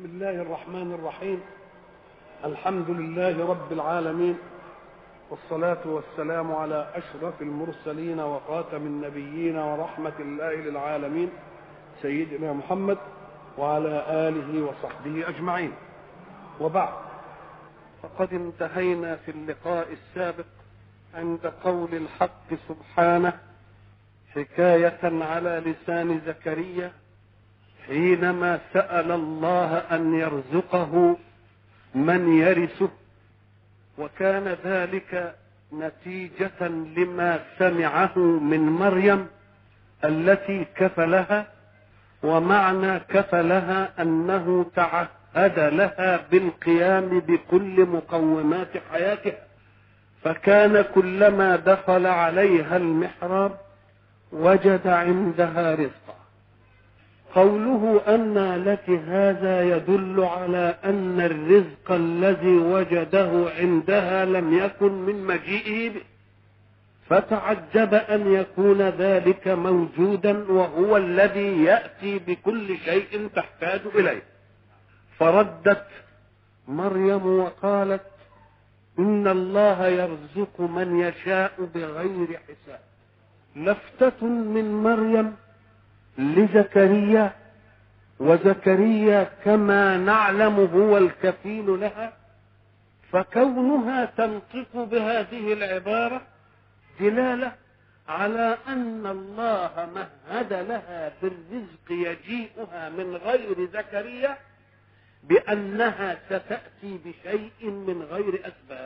بسم الله الرحمن الرحيم الحمد لله رب العالمين والصلاة والسلام على أشرف المرسلين وخاتم النبيين ورحمة الله للعالمين سيدنا محمد وعلى آله وصحبه أجمعين وبعد فقد انتهينا في اللقاء السابق عند قول الحق سبحانه حكاية على لسان زكريا حينما سأل الله أن يرزقه من يرثه وكان ذلك نتيجة لما سمعه من مريم التي كفلها ومعنى كفلها أنه تعهد لها بالقيام بكل مقومات حياتها فكان كلما دخل عليها المحراب وجد عندها رزقا قوله أن لك هذا يدل على أن الرزق الذي وجده عندها لم يكن من مجيئه به فتعجب أن يكون ذلك موجودا وهو الذي يأتي بكل شيء تحتاج إليه فردت مريم وقالت إن الله يرزق من يشاء بغير حساب لفتة من مريم لزكريا وزكريا كما نعلم هو الكفيل لها فكونها تنطق بهذه العبارة دلالة على أن الله مهد لها بالرزق يجيئها من غير زكريا بأنها ستأتي بشيء من غير أسباب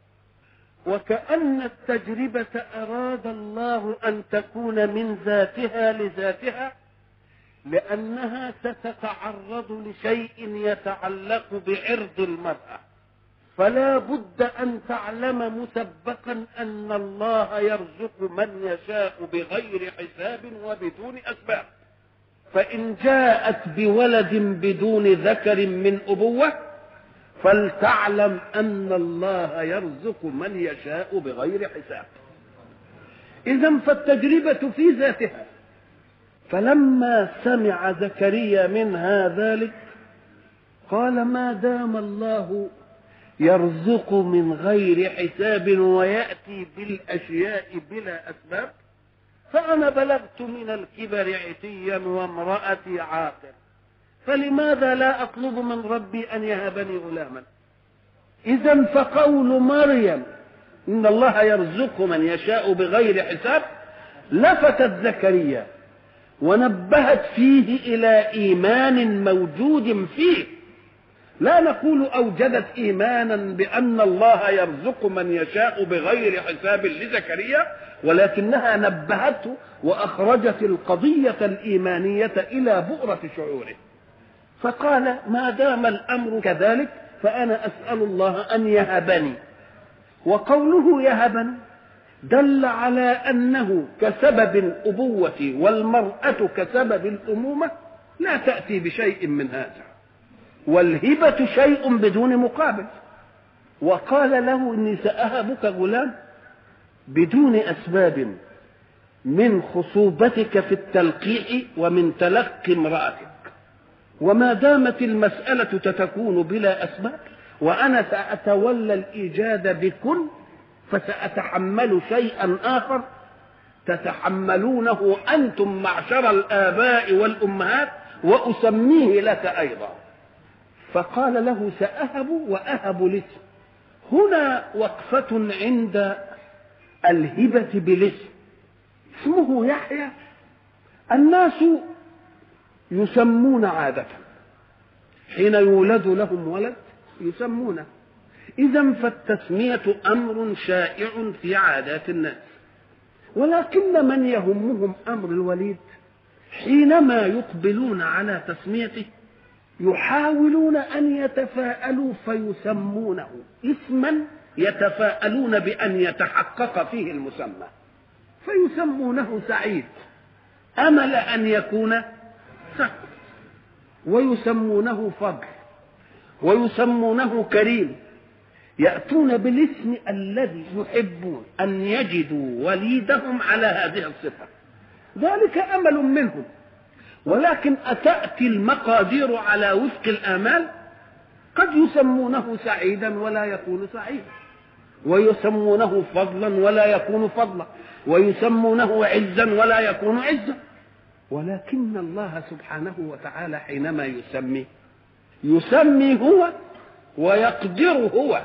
وكأن التجربة أراد الله أن تكون من ذاتها لذاتها لأنها ستتعرض لشيء يتعلق بعرض المرأة فلا بد أن تعلم مسبقا أن الله يرزق من يشاء بغير حساب وبدون أسباب فإن جاءت بولد بدون ذكر من أبوة فلتعلم أن الله يرزق من يشاء بغير حساب إذا فالتجربة في ذاتها فلما سمع زكريا منها ذلك قال ما دام الله يرزق من غير حساب ويأتي بالأشياء بلا أسباب فأنا بلغت من الكبر عتيا وامرأتي عاقر فلماذا لا أطلب من ربي أن يهبني غلاما إذا فقول مريم إن الله يرزق من يشاء بغير حساب لفتت زكريا ونبهت فيه إلى إيمان موجود فيه لا نقول أوجدت إيمانا بأن الله يرزق من يشاء بغير حساب لزكريا ولكنها نبهته وأخرجت القضية الإيمانية إلى بؤرة شعوره فقال ما دام الأمر كذلك فأنا أسأل الله أن يهبني وقوله يهبني دل على أنه كسبب الأبوة والمرأة كسبب الأمومة لا تأتي بشيء من هذا والهبة شيء بدون مقابل وقال له إني سأهبك غلام بدون أسباب من خصوبتك في التلقيح ومن تلقي امرأتك وما دامت المسألة تتكون بلا أسباب وأنا سأتولى الإيجاد بكل فسأتحمل شيئا آخر تتحملونه أنتم معشر الآباء والأمهات وأسميه لك أيضا فقال له سأهب وأهب الاسم هنا وقفة عند الهبة بالاسم اسمه يحيى الناس يسمون عادة حين يولد لهم ولد يسمونه إذا فالتسمية أمر شائع في عادات الناس ولكن من يهمهم أمر الوليد حينما يقبلون على تسميته يحاولون أن يتفاءلوا فيسمونه اسما يتفاءلون بأن يتحقق فيه المسمى فيسمونه سعيد أمل أن يكون سعد ويسمونه فضل ويسمونه كريم يأتون بالاسم الذي يحبون أن يجدوا وليدهم على هذه الصفة ذلك أمل منهم ولكن أتأتي المقادير على وفق الآمال قد يسمونه سعيدا ولا يكون سعيدا ويسمونه فضلا ولا يكون فضلا ويسمونه عزا ولا يكون عزا ولكن الله سبحانه وتعالى حينما يسمي يسمي هو ويقدر هو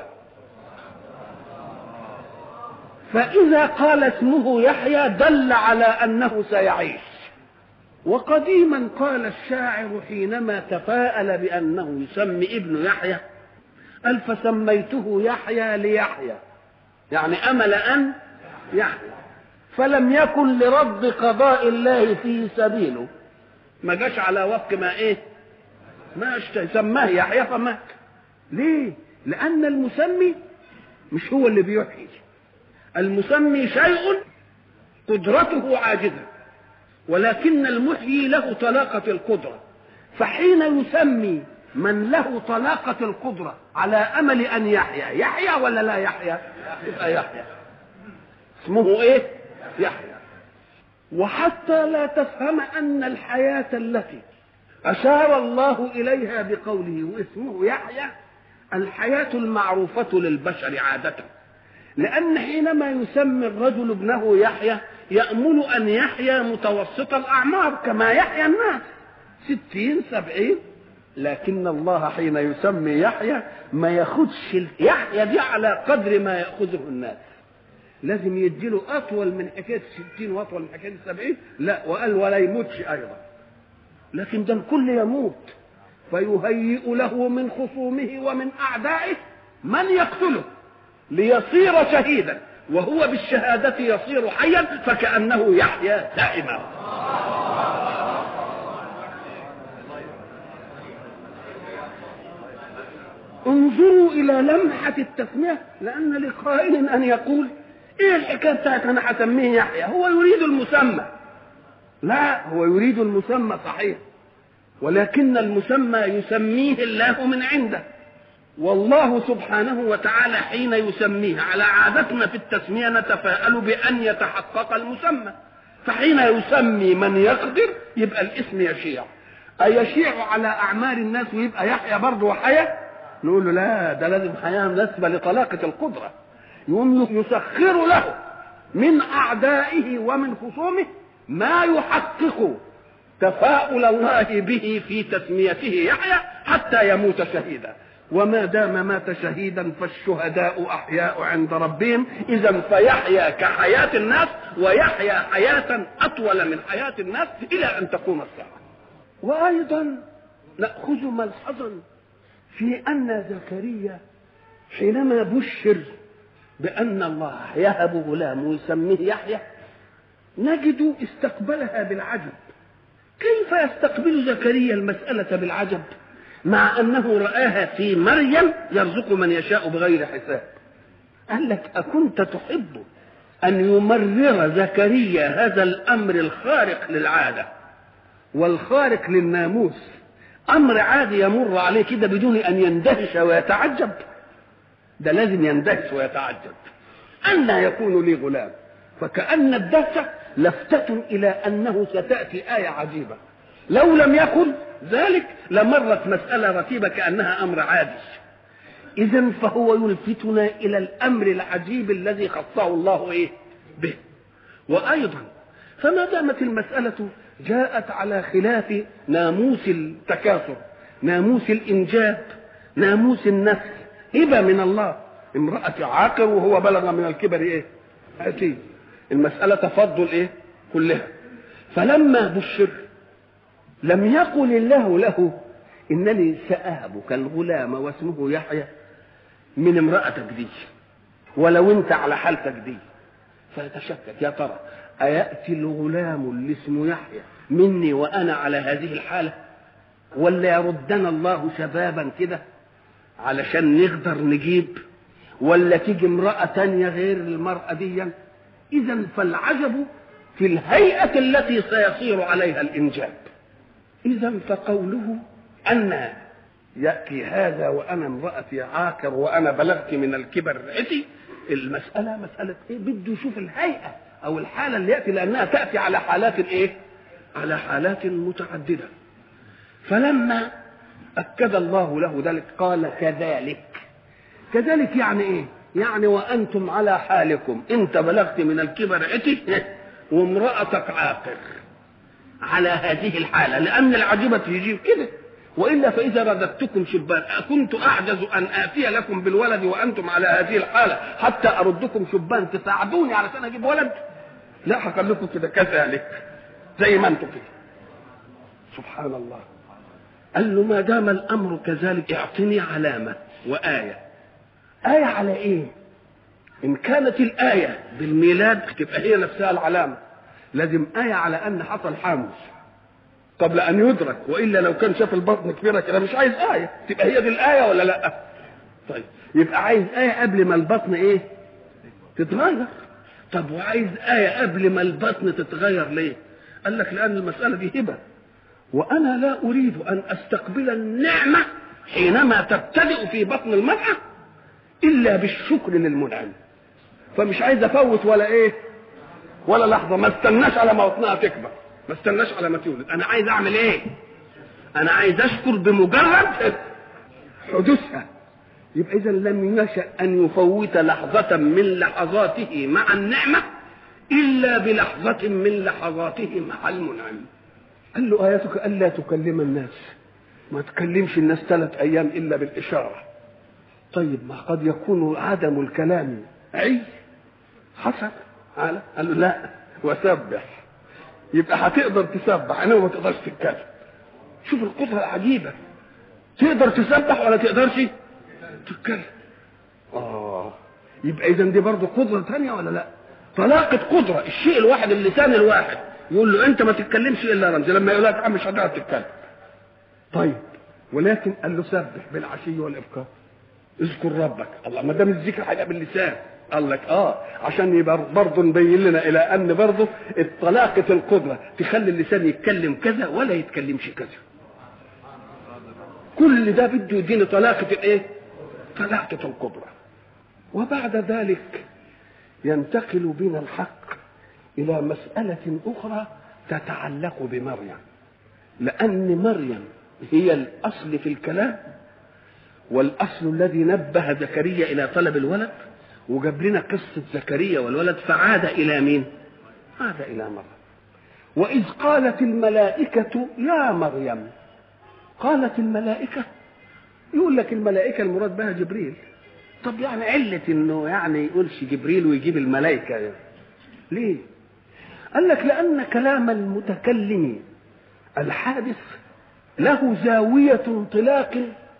فإذا قال اسمه يحيى دل على أنه سيعيش وقديما قال الشاعر حينما تفاءل بأنه يسمي ابن يحيى قال فسميته يحيى ليحيى يعني أمل أن يحيى فلم يكن لرد قضاء الله فيه سبيله ما جاش على وفق ما ايه ما اشتهي سماه يحيى فمات ليه لان المسمي مش هو اللي بيحيي المسمي شيء قدرته عاجزه ولكن المحيي له طلاقه القدره فحين يسمي من له طلاقه القدره على امل ان يحيا يحيا ولا لا يحيا يبقى يحيا اسمه ايه يحيى وحتى لا تفهم ان الحياه التي اشار الله اليها بقوله واسمه يحيى الحياه المعروفه للبشر عاده لان حينما يسمي الرجل ابنه يحيى يامل ان يحيا متوسط الاعمار كما يحيا الناس ستين سبعين لكن الله حين يسمي يحيى ما ياخدش يحيى دي على قدر ما ياخذه الناس لازم يديله اطول من حكايه الستين واطول من حكايه السبعين لا وقال ولا يموتش ايضا لكن ده الكل يموت فيهيئ له من خصومه ومن اعدائه من يقتله ليصير شهيدا وهو بالشهادة يصير حيا فكأنه يحيا دائما انظروا إلى لمحة التسمية لأن لقائل أن يقول ايه الحكايه بتاعت انا هسميه يحيى هو يريد المسمى لا هو يريد المسمى صحيح ولكن المسمى يسميه الله من عنده والله سبحانه وتعالى حين يسميه على عادتنا في التسمية نتفاءل بأن يتحقق المسمى فحين يسمي من يقدر يبقى الاسم يشيع أيشيع على أعمار الناس ويبقى يحيى برضه وحيا نقول له لا ده لازم حياة مناسبة لطلاقة القدرة يقوم يسخر له من أعدائه ومن خصومه ما يحقق تفاؤل الله به في تسميته يحيى حتى يموت شهيدا وما دام مات شهيدا فالشهداء احياء عند ربهم اذا فيحيا كحياه الناس ويحيا حياه اطول من حياه الناس الى ان تقوم الساعه وايضا ناخذ ملحظا في ان زكريا حينما بشر بان الله يهب غلام ويسميه يحيى نجد استقبلها بالعجب كيف يستقبل زكريا المساله بالعجب مع انه راها في مريم يرزق من يشاء بغير حساب قال لك اكنت تحب ان يمرر زكريا هذا الامر الخارق للعاده والخارق للناموس امر عادي يمر عليه كده بدون ان يندهش ويتعجب ده لازم يندهش ويتعجب أن يكون لي غلام فكأن الدهشة لفتة إلى أنه ستأتي آية عجيبة لو لم يكن ذلك لمرت مسألة رتيبة كأنها أمر عادي إذا فهو يلفتنا إلى الأمر العجيب الذي خصه الله إيه به وأيضا فما دامت المسألة جاءت على خلاف ناموس التكاثر ناموس الإنجاب ناموس النفس هبة من الله امرأة عاقر وهو بلغ من الكبر إيه أتي المسألة تفضل إيه كلها فلما بشر لم يقل الله له إنني سأهبك الغلام واسمه يحيى من امرأتك دي ولو أنت على حالتك دي فيتشكك يا ترى أيأتي الغلام اللي اسمه يحيى مني وأنا على هذه الحالة ولا يردنا الله شبابا كده علشان نقدر نجيب ولا تيجي امرأة تانية غير المرأة دي إذا فالعجب في الهيئة التي سيصير عليها الإنجاب إذا فقوله أن يأتي هذا وأنا امرأتي عاكر وأنا بلغت من الكبر عتي المسألة مسألة إيه بده يشوف الهيئة أو الحالة اللي يأتي لأنها تأتي على حالات الإيه على حالات متعددة فلما أكد الله له ذلك قال كذلك كذلك يعني إيه يعني وأنتم على حالكم أنت بلغت من الكبر عتي وامرأتك عاقر على هذه الحالة لأن العجيبة يجيب كده وإلا فإذا رددتكم شبان أكنت أعجز أن آتي لكم بالولد وأنتم على هذه الحالة حتى أردكم شبان تساعدوني علشان أجيب ولد لا هقول لكم كده كذلك زي ما أنتم كده سبحان الله قال له ما دام الأمر كذلك اعطني علامة وآية آية على إيه؟ إن كانت الآية بالميلاد تبقى هي نفسها العلامة لازم آية على أن حصل حامل قبل أن يدرك وإلا لو كان شاف البطن كبيرة كده مش عايز آية تبقى هي دي الآية ولا لأ؟ طيب يبقى عايز آية قبل ما البطن إيه؟ تتغير طب وعايز آية قبل ما البطن تتغير ليه؟ قال لك لأن المسألة دي هبة وأنا لا أريد أن أستقبل النعمة حينما تبتدئ في بطن المرأة إلا بالشكر للمنعم فمش عايز أفوت ولا إيه ولا لحظة ما استناش على ما بطنها تكبر ما استناش على ما تولد أنا عايز أعمل إيه أنا عايز أشكر بمجرد حدوثها يبقى إذا لم يشأ أن يفوت لحظة من لحظاته مع النعمة إلا بلحظة من لحظاته مع المنعم قال له آياتك ألا تكلم الناس ما تكلمش الناس ثلاث أيام إلا بالإشارة طيب ما قد يكون عدم الكلام عي حصل على قال له لا وسبح يبقى هتقدر تسبح انما ما تقدرش تتكلم شوف القدره العجيبه تقدر تسبح ولا تقدرش تتكلم اه يبقى اذا دي برضه قدره ثانيه ولا لا طلاقه قدره الشيء الواحد اللسان الواحد يقول له انت ما تتكلمش الا رمز لما يقول لك مش هتعرف تتكلم طيب ولكن قال له سبح بالعشي والابكار اذكر ربك الله ما دام الذكر هيبقى باللسان قال لك اه عشان يبقى برضه نبين لنا الى ان برضه طلاقه القدره تخلي اللسان يتكلم كذا ولا يتكلمش كذا كل ده بده يديني طلاقه الايه طلاقه القدره وبعد ذلك ينتقل بنا الحق الى مساله اخرى تتعلق بمريم لان مريم هي الاصل في الكلام والاصل الذي نبه زكريا الى طلب الولد وجاب لنا قصه زكريا والولد فعاد الى مين؟ عاد الى مريم واذ قالت الملائكه يا مريم قالت الملائكه يقول لك الملائكه المراد بها جبريل طب يعني عله انه يعني يقولش جبريل ويجيب الملائكه يعني. ليه؟ قال لك لان كلام المتكلم الحادث له زاويه انطلاق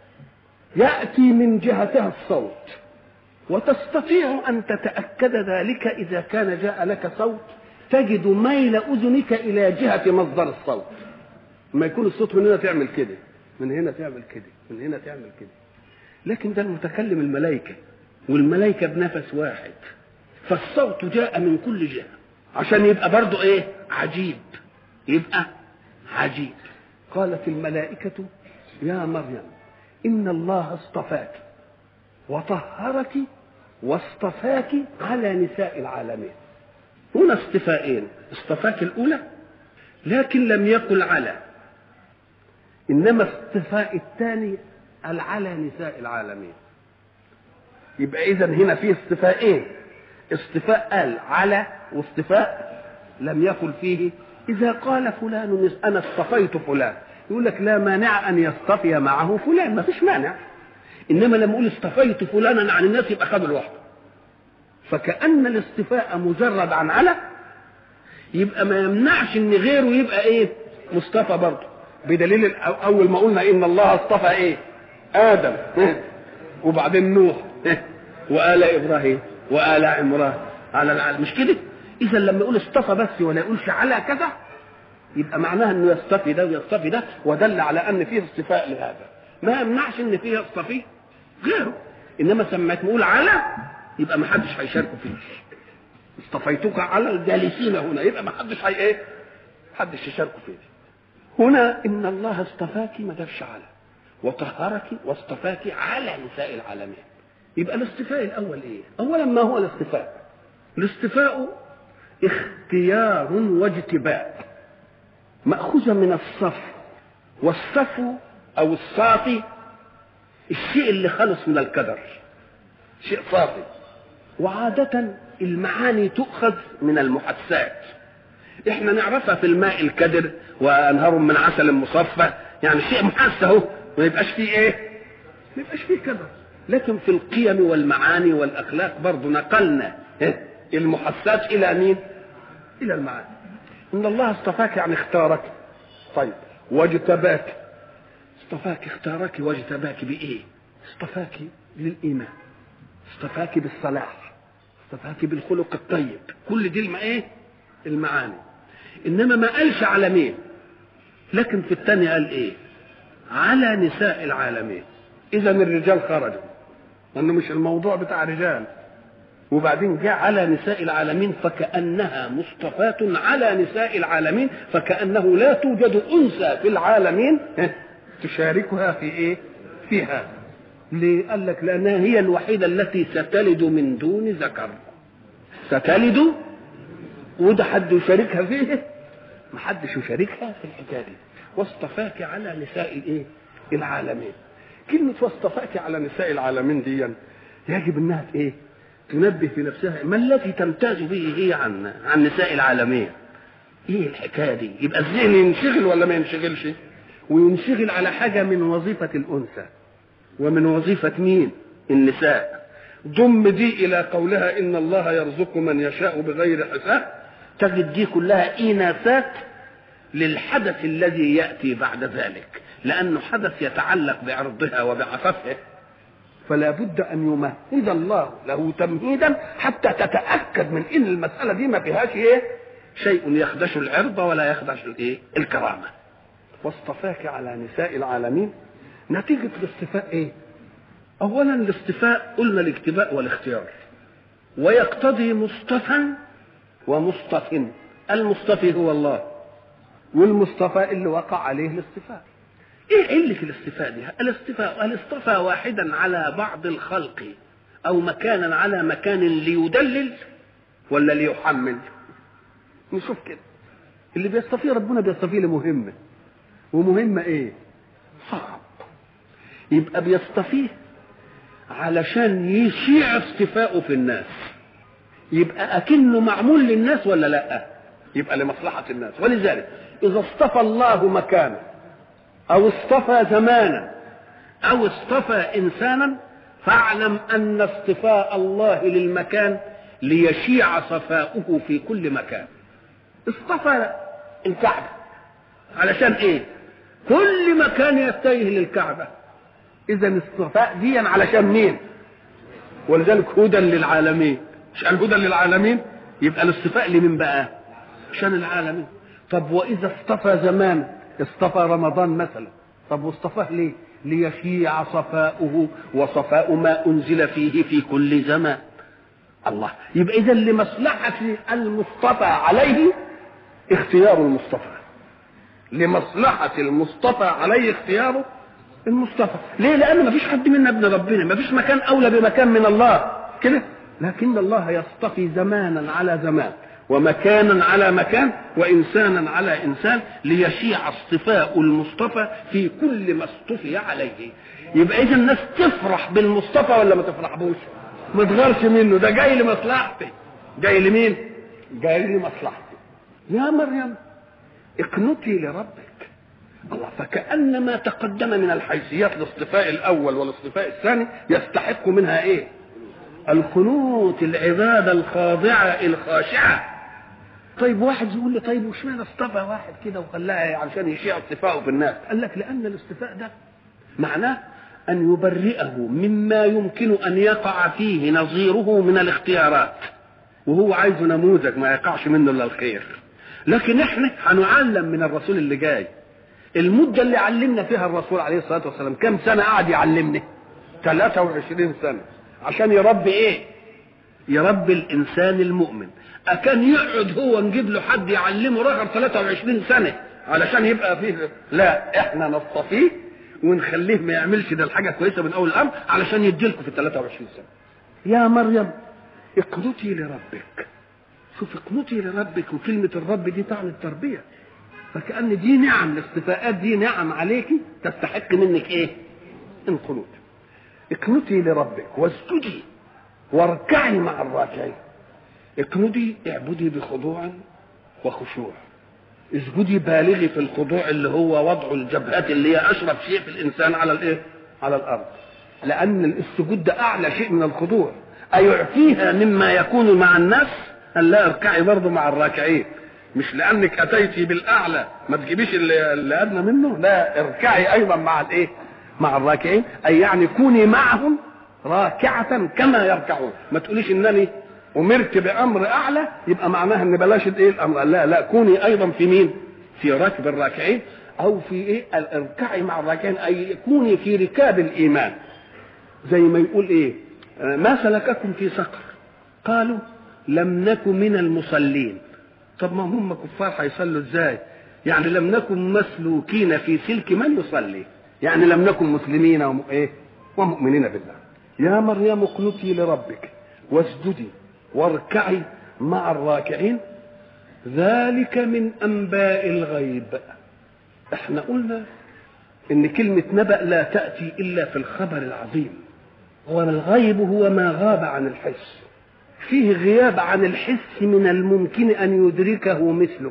ياتي من جهتها الصوت وتستطيع ان تتاكد ذلك اذا كان جاء لك صوت تجد ميل اذنك الى جهه مصدر الصوت لما يكون الصوت من هنا تعمل كده من هنا تعمل كده من هنا تعمل كده لكن ده المتكلم الملائكه والملائكه بنفس واحد فالصوت جاء من كل جهه عشان يبقى برضه ايه عجيب يبقى عجيب قالت الملائكه يا مريم إن الله اصطفاك وطهرك واصطفاك على نساء العالمين هنا اصطفاءين اصطفاك الأولى لكن لم يقل على إنما اصطفاء الثاني على نساء العالمين يبقى إذا هنا في اصطفاءين اصطفاء قال على واصطفاء لم يقل فيه إذا قال فلان أنا اصطفيت فلان يقول لك لا مانع ان يصطفي معه فلان ما فيش مانع انما لما اقول اصطفيت فلانا عن الناس يبقى خد لوحده فكأن الاصطفاء مجرد عن على يبقى ما يمنعش ان غيره يبقى ايه مصطفى برضه بدليل اول ما قلنا ان الله اصطفى ايه ادم وبعدين نوح وآل ابراهيم وآل عمران على العالم مش كده اذا لما يقول اصطفى بس ولا يقولش على كذا يبقى معناها انه يصطفي ده ويصطفي ده ودل على ان فيه اصطفاء لهذا ما يمنعش ان فيه يصطفي غيره انما سميت نقول على يبقى ما حدش هيشاركوا فيه اصطفيتك على الجالسين هنا يبقى ما حدش هي ايه حدش يشاركوا فيه هنا ان الله اصطفاك ما جابش على وطهرك واصطفاك على نساء العالمين يبقى الاصطفاء الاول ايه اولا ما هو الاصطفاء الاصطفاء اختيار واجتباء مأخوذة من الصف والصفو أو الصافي الشيء اللي خلص من الكدر شيء صافي وعادة المعاني تؤخذ من المحسات احنا نعرفها في الماء الكدر وانهار من عسل مصفى يعني شيء محس اهو ما يبقاش فيه ايه ما يبقاش فيه كدر لكن في القيم والمعاني والاخلاق برضه نقلنا المحسات الى مين الى المعاني ان الله اصطفاك يعني اختارك طيب واجتباك اصطفاك اختارك واجتباك بايه اصطفاك للايمان اصطفاك بالصلاح اصطفاك بالخلق الطيب كل دي الم ايه المعاني انما ما قالش على مين لكن في الثاني قال ايه على نساء العالمين اذا الرجال خرجوا لانه مش الموضوع بتاع رجال وبعدين جاء على نساء العالمين فكأنها مصطفاة على نساء العالمين فكأنه لا توجد أنثى في العالمين تشاركها في إيه؟ فيها ليه؟ قال لك لأنها هي الوحيدة التي ستلد من دون ذكر ستلد وده حد يشاركها فيه ما حدش يشاركها في الحكايه دي واصطفاك على نساء الايه العالمين كلمة واصطفاك على نساء العالمين دي يجب انها ايه تنبه في نفسها ما الذي تمتاز به هي عن عن نساء العالمين ايه الحكايه دي يبقى الذهن ينشغل ولا ما ينشغلش وينشغل على حاجه من وظيفه الانثى ومن وظيفه مين النساء ضم دي الى قولها ان الله يرزق من يشاء بغير حساب تجد دي كلها إناثات للحدث الذي يأتي بعد ذلك لأنه حدث يتعلق بعرضها وبعفافها فلا بد أن يمهد الله له تمهيدا حتى تتأكد من إن المسألة دي ما فيهاش إيه شيء يخدش العرض ولا يخدش الإيه الكرامة واصطفاك على نساء العالمين نتيجة الاصطفاء إيه أولا الاصطفاء قلنا الاكتباء والاختيار ويقتضي مصطفى ومصطف المصطفي هو الله والمصطفى اللي وقع عليه الاصطفاء ايه علة الاصطفاء دي الاصطفاء هل اصطفى واحدا على بعض الخلق او مكانا على مكان ليدلل ولا ليحمل نشوف كده اللي بيصطفيه ربنا بيصطفيه لمهمه ومهمه ايه صعب يبقى بيصطفيه علشان يشيع اصطفاؤه في الناس يبقى اكنه معمول للناس ولا لا يبقى لمصلحه الناس ولذلك اذا اصطفى الله مكانا او اصطفى زمانا او اصطفى انسانا فاعلم ان اصطفاء الله للمكان ليشيع صفاؤه في كل مكان اصطفى الكعبه علشان ايه كل مكان يتجه للكعبه اذا اصطفاء دي علشان مين ولذلك هدى للعالمين مش قال هدى للعالمين يبقى الاصطفاء لمين بقى عشان العالمين طب واذا اصطفى زمان اصطفى رمضان مثلا طب واصطفاه ليه ليشيع صفاؤه وصفاء ما انزل فيه في كل زمان الله يبقى اذا لمصلحه المصطفى عليه اختيار المصطفى لمصلحه المصطفى عليه اختياره المصطفى ليه لان ما فيش حد منا ابن ربنا ما فيش مكان اولى بمكان من الله كده لكن الله يصطفي زمانا على زمان ومكانا على مكان وانسانا على انسان ليشيع اصطفاء المصطفى في كل ما اصطفي عليه يبقى اذا الناس تفرح بالمصطفى ولا ما تفرحبوش ما تغيرش منه ده جاي لمصلحتي جاي لمين جاي لمصلحتي يا مريم اقنتي لربك الله فكأن ما تقدم من الحيثيات الاصطفاء الأول والاصطفاء الثاني يستحق منها إيه؟ القنوت العبادة الخاضعة الخاشعة طيب واحد يقول لي طيب وش معنى اصطفى واحد كده وخلاها عشان يشيع اصطفاءه في الناس قال لك لأن الاصطفاء ده معناه أن يبرئه مما يمكن أن يقع فيه نظيره من الاختيارات وهو عايزه نموذج ما يقعش منه إلا الخير لكن احنا هنعلم من الرسول اللي جاي المدة اللي علمنا فيها الرسول عليه الصلاة والسلام كم سنة قعد يعلمني 23 سنة عشان يربي ايه يربي الانسان المؤمن اكان يقعد هو نجيب له حد يعلمه رغم 23 سنة علشان يبقى فيه لا احنا نصطفيه ونخليه ما يعملش ده الحاجة كويسة من اول الامر علشان يديلكم في 23 سنة يا مريم اقنتي لربك شوف اقنتي لربك وكلمة الرب دي تعني التربية فكأن دي نعم الاصطفاءات دي نعم عليك تستحق منك ايه القنوت اقنتي لربك واسجدي واركعي مع الراكعين اقنتي اعبدي بخضوع وخشوع اسجدي بالغي في الخضوع اللي هو وضع الجبهات اللي هي اشرف شيء في الانسان على الايه على الارض لان السجود ده اعلى شيء من الخضوع ايعفيها مما يكون مع الناس قال لا اركعي برضه مع الراكعين مش لانك اتيتي بالاعلى ما تجيبيش اللي, اللي ادنى منه لا اركعي ايضا مع الايه مع الراكعين اي يعني كوني معهم راكعة كما يركعون ما تقوليش انني امرت بامر اعلى يبقى معناها ان بلاش الايه الامر لا لا كوني ايضا في مين في ركب الراكعين او في ايه اركعي مع الراكعين اي كوني في ركاب الايمان زي ما يقول ايه ما سلككم في سقر قالوا لم نكن من المصلين طب ما هم كفار هيصلوا ازاي يعني لم نكن مسلوكين في سلك من يصلي يعني لم نكن مسلمين وم... ايه ومؤمنين بالله يا مريم اقنتي لربك واسجدي واركعي مع الراكعين ذلك من انباء الغيب احنا قلنا ان كلمة نبأ لا تأتي الا في الخبر العظيم والغيب هو ما غاب عن الحس فيه غياب عن الحس من الممكن ان يدركه مثلك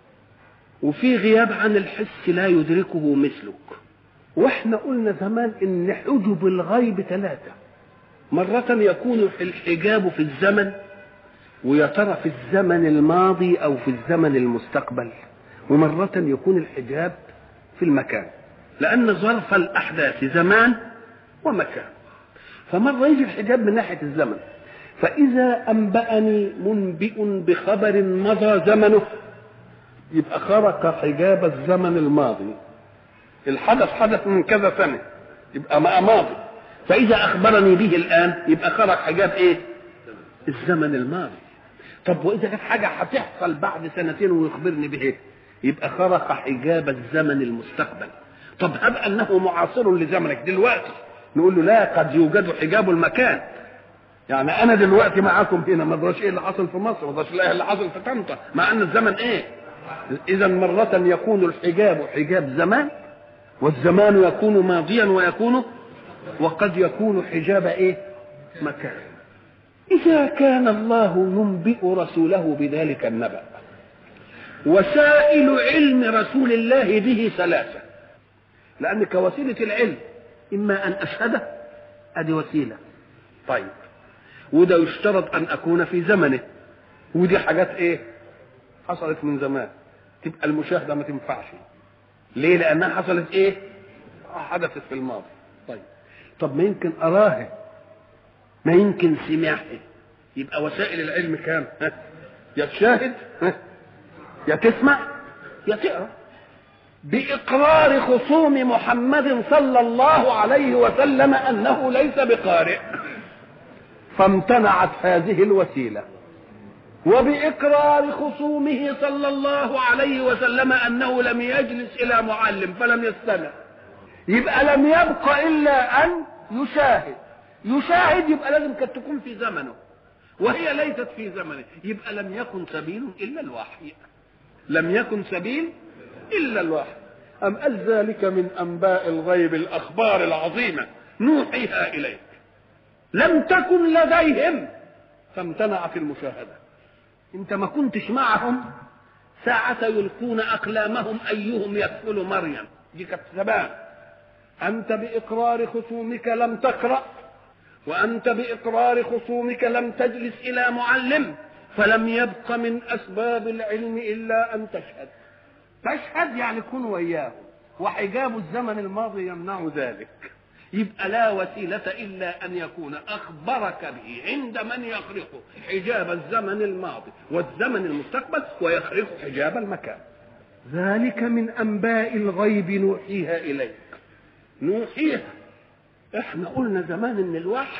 وفي غياب عن الحس لا يدركه مثلك واحنا قلنا زمان ان حجب الغيب ثلاثه مرة يكون الحجاب في الزمن ويا ترى في الزمن الماضي او في الزمن المستقبل ومرة يكون الحجاب في المكان لأن ظرف الأحداث زمان ومكان فمرة يجي الحجاب من ناحية الزمن فإذا أنبأني منبئ بخبر مضى زمنه يبقى خرق حجاب الزمن الماضي الحدث حدث من كذا سنة يبقى ما ماضي فإذا أخبرني به الآن يبقى خرق حجاب إيه؟ الزمن الماضي طب وإذا كانت حاجة هتحصل بعد سنتين ويخبرني به يبقى خرق حجاب الزمن المستقبل طب هب أنه معاصر لزمنك دلوقتي نقول له لا قد يوجد حجاب المكان يعني انا دلوقتي معاكم هنا ما ادراش ايه اللي حصل في مصر ما ادراش ايه اللي حصل في طنطا مع ان الزمن ايه اذا مرة يكون الحجاب حجاب زمان والزمان يكون ماضيا ويكون وقد يكون حجاب ايه مكان اذا كان الله ينبئ رسوله بذلك النبأ وسائل علم رسول الله به ثلاثة لأن كوسيلة العلم إما أن أشهده أدي وسيلة طيب وده يشترط ان اكون في زمنه ودي حاجات ايه حصلت من زمان تبقى المشاهده ما تنفعش ليه لانها حصلت ايه حدثت في الماضي طيب طب ما يمكن اراه ما يمكن سمعه يبقى وسائل العلم كام ها؟ يا تشاهد ها؟ يا تسمع يا تقرا باقرار خصوم محمد صلى الله عليه وسلم انه ليس بقارئ فامتنعت هذه الوسيله وباقرار خصومه صلى الله عليه وسلم انه لم يجلس الى معلم فلم يستمع يبقى لم يبق الا ان يشاهد يشاهد يبقى لازم كانت تكون في زمنه وهي ليست في زمنه يبقى لم يكن سبيل الا الوحي لم يكن سبيل الا الوحي ام قال ذلك من انباء الغيب الاخبار العظيمه نوحيها اليك لم تكن لديهم فامتنع في المشاهدة انت ما كنتش معهم ساعة يلقون أقلامهم أيهم يكفل مريم دي كانت زمان أنت بإقرار خصومك لم تقرأ وأنت بإقرار خصومك لم تجلس إلى معلم فلم يبق من أسباب العلم إلا أن تشهد تشهد يعني كن وياه وحجاب الزمن الماضي يمنع ذلك يبقى لا وسيلة إلا أن يكون أخبرك به عند من يخرق حجاب الزمن الماضي والزمن المستقبل ويخرق حجاب المكان ذلك من أنباء الغيب نوحيها إليك نوحيها احنا قلنا زمان ان الوحي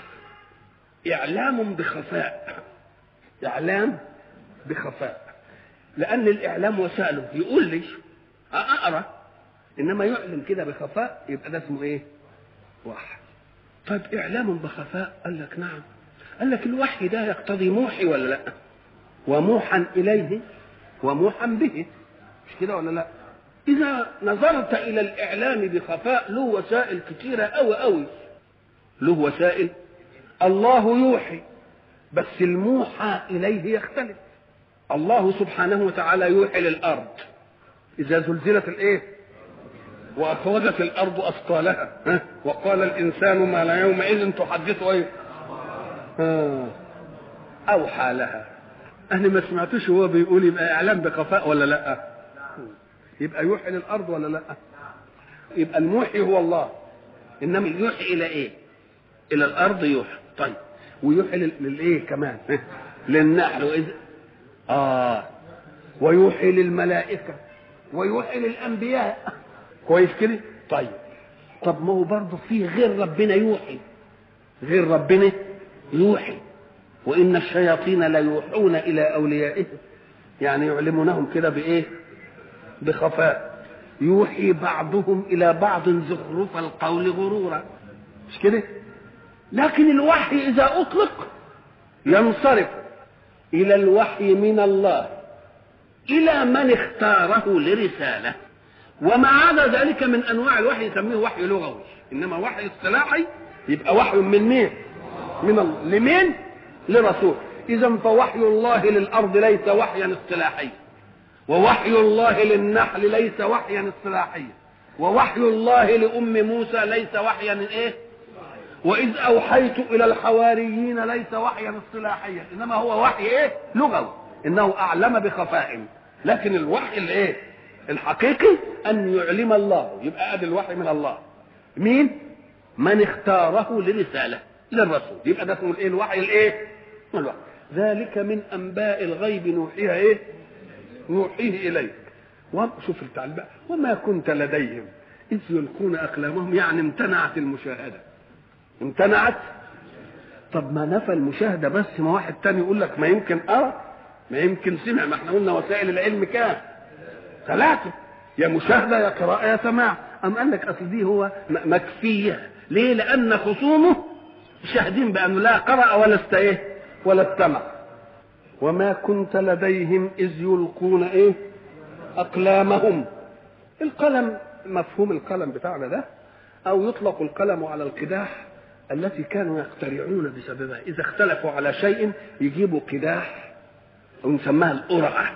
اعلام بخفاء اعلام بخفاء لان الاعلام وسائله يقول لي اقرا انما يعلم كده بخفاء يبقى ده اسمه ايه وحي طيب اعلام بخفاء قال لك نعم قال لك الوحي ده يقتضي موحي ولا لا وموحى اليه وموحى به مش كده ولا لا إذا نظرت إلى الإعلام بخفاء له وسائل كتيرة أوي أوي له وسائل الله يوحي بس الموحى إليه يختلف الله سبحانه وتعالى يوحي للأرض إذا زلزلت الإيه وأخرجت الأرض أثقالها ها؟ وقال الإنسان ما لا يومئذ تحدث إيه آه. أوحى لها أنا ما سمعتوش هو بيقول يبقى إعلام بخفاء ولا لأ يبقى يوحي للأرض ولا لأ يبقى الموحي هو الله إنما يوحي إلى إيه إلى الأرض يوحي طيب ويوحي لل- للإيه كمان للنحل وإذ آه ويوحي للملائكة ويوحي للأنبياء كويس كده طيب طب ما هو برضه في غير ربنا يوحي غير ربنا يوحي وإن الشياطين لا يوحون إلى أوليائهم يعني يعلمونهم كده بإيه بخفاء يوحي بعضهم إلى بعض زخرف القول غرورا مش كده لكن الوحي إذا أطلق ينصرف إلى الوحي من الله إلى من اختاره لرسالة وما عدا ذلك من أنواع الوحي يسميه وحي لغوي إنما وحي اصطلاحي يبقى وحي من مين؟ من الله لمين؟ لرسول إذا فوحي الله للأرض ليس وحيا اصطلاحيا ووحي الله للنحل ليس وحيا اصطلاحيا ووحي الله لأم موسى ليس وحيا إيه؟ وإذ أوحيت إلى الحواريين ليس وحيا اصطلاحيا إنما هو وحي إيه؟ لغوي إنه أعلم بخفاء لكن الوحي الإيه؟ الحقيقي أن يعلم الله يبقى أدي الوحي من الله مين؟ من اختاره لرسالة للرسول يبقى ده اسمه الإيه؟ الوحي الإيه؟ الوحي ذلك من أنباء الغيب نوحيها إيه؟ نوحيه إليك وشوف التعليم بقى وما كنت لديهم إذ يلقون أقلامهم يعني امتنعت المشاهدة امتنعت طب ما نفى المشاهدة بس ما واحد تاني يقول لك ما يمكن أرى ما يمكن سمع ما احنا قلنا وسائل العلم كام ثلاثة يا مشاهدة يا قراءة يا سماع أم قال لك أصل دي هو م- مكفية ليه لأن خصومه شاهدين بأنه لا قرأ ولا است إيه ولا استمع وما كنت لديهم إذ يلقون إيه أقلامهم القلم مفهوم القلم بتاعنا ده أو يطلق القلم على القداح التي كانوا يخترعون بسببها إذا اختلفوا على شيء يجيبوا قداح ونسميها القرعة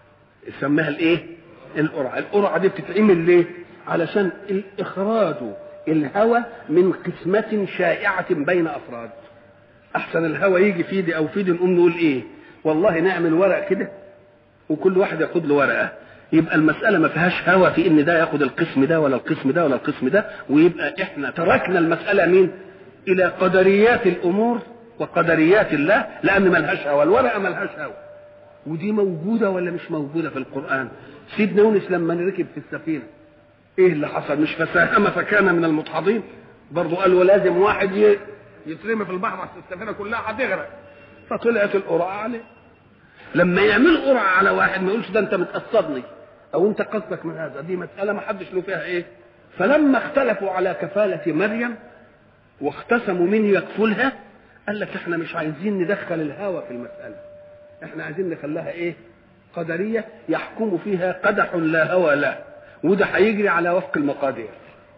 يسميها الايه القرعة القرعة دي بتتعمل ليه علشان إخراج الهوى من قسمة شائعة بين أفراد أحسن الهوى يجي في دي أو في دي نقوم نقول إيه والله نعمل ورق كده وكل واحد ياخد له ورقة يبقى المسألة ما فيهاش هوى في إن ده ياخد القسم ده ولا القسم ده ولا القسم ده ويبقى إحنا تركنا المسألة مين إلى قدريات الأمور وقدريات الله لأن ملهاش هوى الورقة ملهاش هوى ودي موجودة ولا مش موجودة في القرآن سيدنا يونس لما ركب في السفينة ايه اللي حصل مش فساهم فكان من المدحضين برضه قالوا لازم واحد ي- يترمي في البحر عشان السفينة كلها هتغرق فطلعت القرعة عليه لما يعمل قرعة على واحد ما يقولش ده انت متقصدني او انت قصدك من هذا دي مسألة ما حدش له فيها ايه فلما اختلفوا على كفالة مريم واختسموا مين يكفلها قال لك احنا مش عايزين ندخل الهوى في المسألة احنا عايزين نخليها ايه قدرية يحكم فيها قدح لا هوى له وده هيجري على وفق المقادير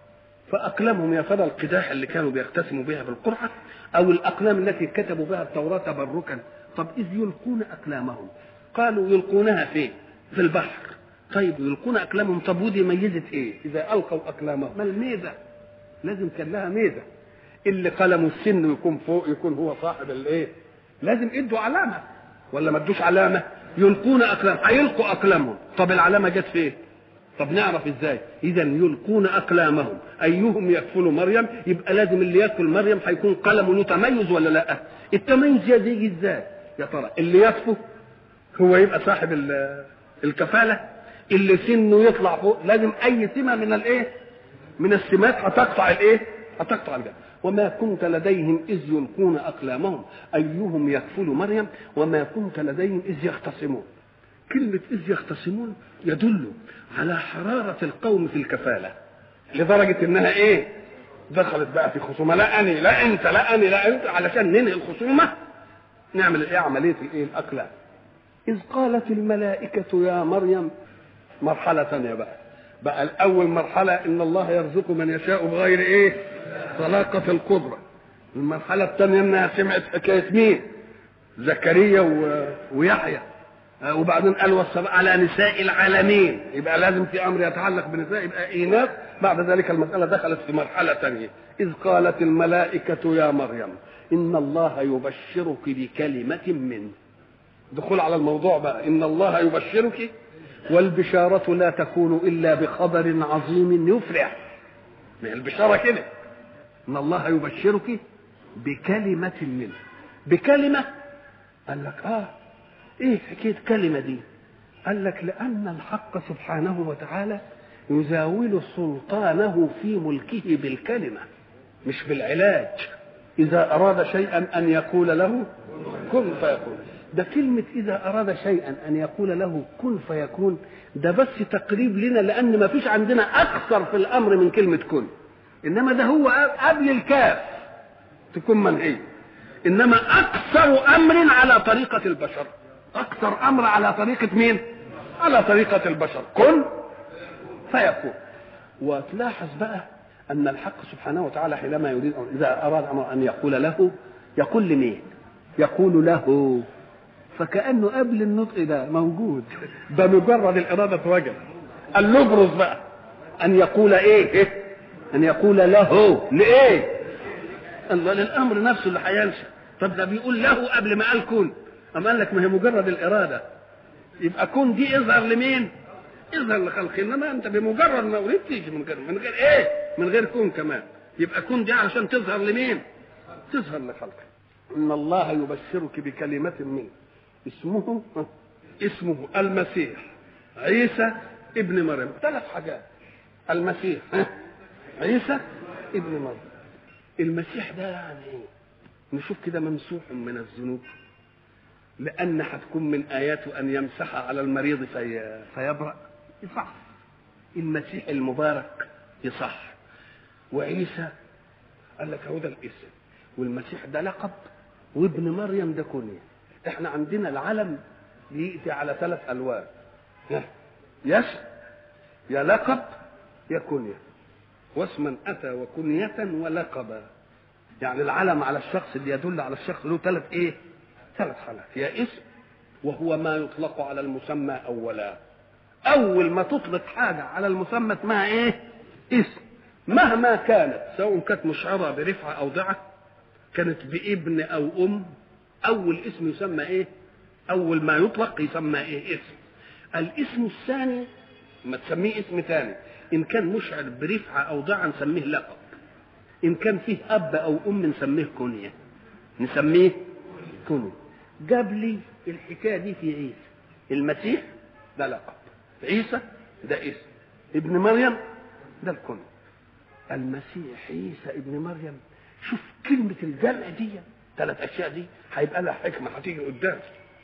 فأقلامهم يا ترى القداح اللي كانوا بيقتسموا بها بالقرعة أو الأقلام التي كتبوا بها التوراة تبركا طب إذ يلقون أقلامهم قالوا يلقونها فين في البحر طيب يلقون أقلامهم طب ودي ميزة إيه إذا ألقوا أقلامهم ما الميزة لازم كان لها ميزة اللي قلمه السن يكون فوق يكون هو صاحب الايه لازم ادوا علامه ولا ما ادوش علامه يلقون اقلام هيلقوا اقلامهم طب العلامه جت فين طب نعرف ازاي اذا يلقون اقلامهم ايهم يكفل مريم يبقى لازم اللي يكفل مريم هيكون قلمه له تميز ولا لا التميز يجي ازاي يا ترى اللي يكفه هو يبقى صاحب ال- الكفاله اللي سنه يطلع فوق لازم اي سمه من الايه من السمات هتقطع الايه هتقطع الجنة وما كنت لديهم إذ يلقون أقلامهم أيهم يكفل مريم وما كنت لديهم إذ يختصمون كلمة إذ يختصمون يدل على حرارة القوم في الكفالة لدرجة إنها إيه دخلت بقى في خصومة لا أني لا أنت لا أني لا أنت علشان ننهي الخصومة نعمل إيه عملية الإيه الأقلام إذ قالت الملائكة يا مريم مرحلة ثانية بقى بقى الاول مرحله ان الله يرزق من يشاء بغير ايه طلاقه القدره المرحله الثانيه انها سمعت حكايه مين زكريا و... ويحيى آه، وبعدين قال والسبع على نساء العالمين يبقى لازم في امر يتعلق بنساء يبقى ايناث بعد ذلك المساله دخلت في مرحله ثانيه اذ قالت الملائكه يا مريم ان الله يبشرك بكلمه منه دخول على الموضوع بقى ان الله يبشرك والبشارة لا تكون إلا بخبر عظيم يفرح من البشارة كده إن الله يبشرك بكلمة منه بكلمة قال لك آه إيه حكاية كلمة دي قال لك لأن الحق سبحانه وتعالى يزاول سلطانه في ملكه بالكلمة مش بالعلاج إذا أراد شيئا أن يقول له كن فيكون ده كلمة إذا أراد شيئا أن يقول له كن فيكون ده بس تقريب لنا لأن ما فيش عندنا أكثر في الأمر من كلمة كن إنما ده هو قبل الكاف تكون منهية إنما أكثر أمر على طريقة البشر أكثر أمر على طريقة مين؟ على طريقة البشر كن فيكون وتلاحظ بقى أن الحق سبحانه وتعالى حينما يريد إذا أراد أمر أن يقول له يقول لمين؟ يقول له فكأنه قبل النطق ده موجود ده مجرد الإرادة وجد قال له ابرز بقى أن يقول إيه أن يقول له لإيه الله للأمر نفسه اللي هينشأ طب ده بيقول له قبل ما قال كن أما قال لك ما هي مجرد الإرادة يبقى كن دي اظهر لمين اظهر لخلق انما انت بمجرد ما اريد تيجي من غير من غير ايه من غير كون كمان يبقى كون دي علشان تظهر لمين تظهر لخلقه ان الله يبشرك بكلمه منه اسمه اسمه المسيح عيسى ابن مريم ثلاث حاجات المسيح عيسى ابن مريم المسيح ده يعني ايه نشوف كده ممسوح من الذنوب لان هتكون من اياته ان يمسح على المريض في فيبرأ يصح المسيح المبارك يصح وعيسى قال لك هو ده الاسم والمسيح ده لقب وابن مريم ده كنيه احنا عندنا العلم بيأتي على ثلاث الوان يس يا لقب يا كنية واسما اتى وكنية ولقبا يعني العلم على الشخص اللي يدل على الشخص له ثلاث ايه ثلاث حالات يا اسم وهو ما يطلق على المسمى اولا اول ما تطلق حاجة على المسمى اسمها ايه اسم مهما كانت سواء كانت مشعرة برفعة او ضعة كانت بابن او ام اول اسم يسمى ايه اول ما يطلق يسمى ايه اسم الاسم الثاني ما تسميه اسم ثاني ان كان مشعر برفعه او ضعه نسميه لقب ان كان فيه اب او ام نسميه كنيه نسميه كنيه جاب لي الحكايه دي في عيسى المسيح ده لقب عيسى ده اسم ابن مريم ده الكنيه المسيح عيسى ابن مريم شوف كلمه الجمع دي ثلاث اشياء دي هيبقى لها حكمه هتيجي قدام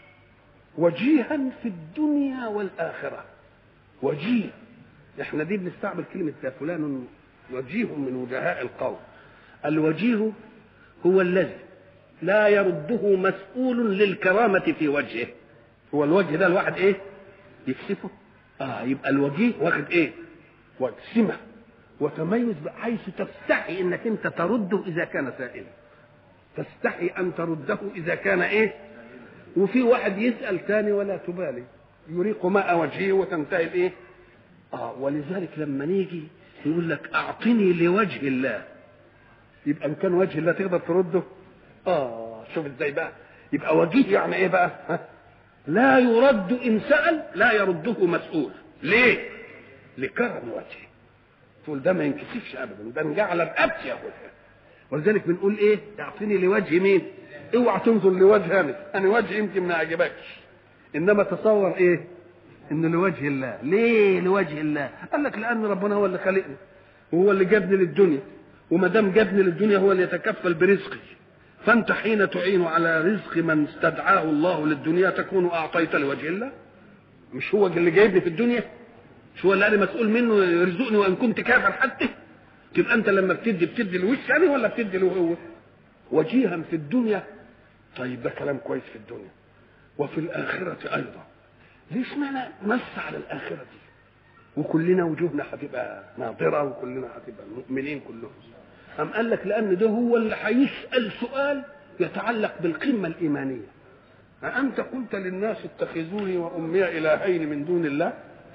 وجيها في الدنيا والاخره وجيه احنا دي بنستعمل كلمه فلان وجيه من وجهاء القوم الوجيه هو الذي لا يرده مسؤول للكرامة في وجهه هو الوجه ده الواحد ايه يكسفه اه يبقى الوجيه واخد ايه وجه سمة وتميز بحيث تستحي انك انت ترده اذا كان سائلا تستحي ان ترده اذا كان ايه وفي واحد يسال ثاني ولا تبالي يريق ماء وجهه وتنتهي الايه اه ولذلك لما نيجي يقول لك اعطني لوجه الله يبقى ان كان وجه الله تقدر ترده اه شوف ازاي بقى يبقى وجيه يعني ايه بقى ها؟ لا يرد ان سال لا يرده مسؤول ليه لكرم وجهه تقول ده ما ينكسفش ابدا ده انجعل بأبتي ياخدها ولذلك بنقول ايه اعطيني لوجه مين اوعى تنظر لوجه انا انا وجهي يمكن ما يعجبكش انما تصور ايه ان لوجه الله ليه لوجه الله قال لك لان ربنا هو اللي خلقني وهو اللي جابني للدنيا وما دام جابني للدنيا هو اللي يتكفل برزقي فانت حين تعين على رزق من استدعاه الله للدنيا تكون اعطيت لوجه الله مش هو اللي جايبني في الدنيا مش هو اللي انا مسؤول منه يرزقني وان كنت كافر حتى تبقى انت لما بتدي بتدي لوش يعني ولا بتدي له هو وجيها في الدنيا طيب ده كلام كويس في الدنيا وفي الآخرة أيضا ليش معنى مس على الآخرة دي وكلنا وجوهنا هتبقى ناظرة وكلنا هتبقى مؤمنين كلهم أم قال لك لأن ده هو اللي هيسأل سؤال يتعلق بالقمة الإيمانية أأنت قلت للناس اتخذوني وأمي إلهين من دون الله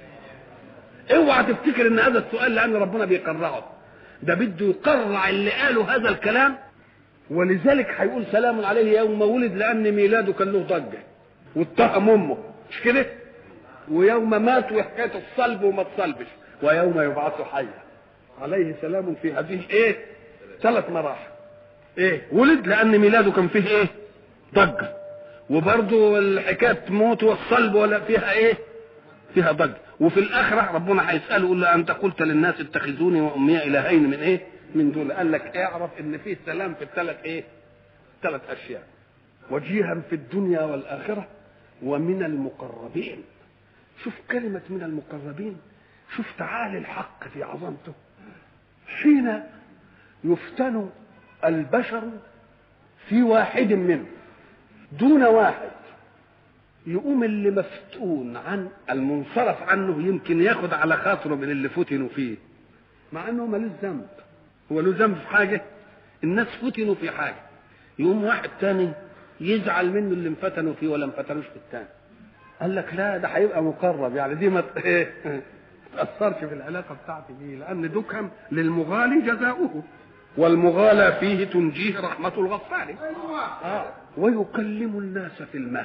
اوعى تفتكر ان هذا السؤال لان ربنا بيقرعه ده بده يقرع اللي قالوا هذا الكلام ولذلك هيقول سلام عليه يوم ولد لان ميلاده كان له ضجه واتهم امه مش كده ويوم مات وحكايه الصلب وما تصلبش ويوم يبعث حيا عليه سلام في هذه ايه ثلاث مراحل ايه ولد لان ميلاده كان فيه ايه ضجه وبرضه الحكايه موت والصلب ولا فيها ايه فيها ضجه وفي الاخره ربنا هيساله يقول له انت قلت للناس اتخذوني وامي الهين من ايه من دول قال لك اعرف ان فيه سلام في الثلاث ايه ثلاث اشياء وجيها في الدنيا والاخره ومن المقربين شوف كلمة من المقربين شوف تعالي الحق في عظمته حين يفتن البشر في واحد منه دون واحد يقوم اللي مفتون عن المنصرف عنه يمكن ياخد على خاطره من اللي فتنوا فيه مع انه ملوش ذنب هو له ذنب في حاجه الناس فتنوا في حاجه يقوم واحد تاني يزعل منه اللي انفتنوا فيه ولا انفتنوش في التاني قال لك لا ده هيبقى مقرب يعني دي ما تاثرش في العلاقه بتاعتي بيه لان دكهم للمغالي جزاؤه والمغالى فيه تنجيه رحمه الغفار آه. ويكلم الناس في المهد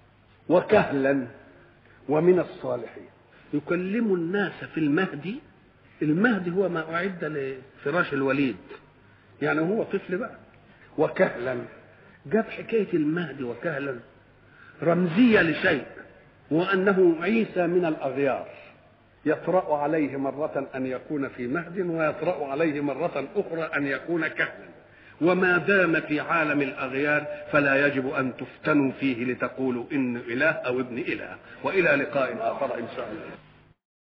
وكهلا ومن الصالحين يكلم الناس في المهد المهد هو ما أعد لفراش الوليد يعني هو طفل بقى وكهلا جاب حكاية المهد وكهلا رمزية لشيء وأنه عيسى من الأغيار يطرأ عليه مرة أن يكون في مهد ويطرأ عليه مرة أخرى أن يكون كهلا وما دام في عالم الأغيار فلا يجب أن تفتنوا فيه لتقولوا إن إله أو ابن إله وإلى لقاء آخر إن شاء الله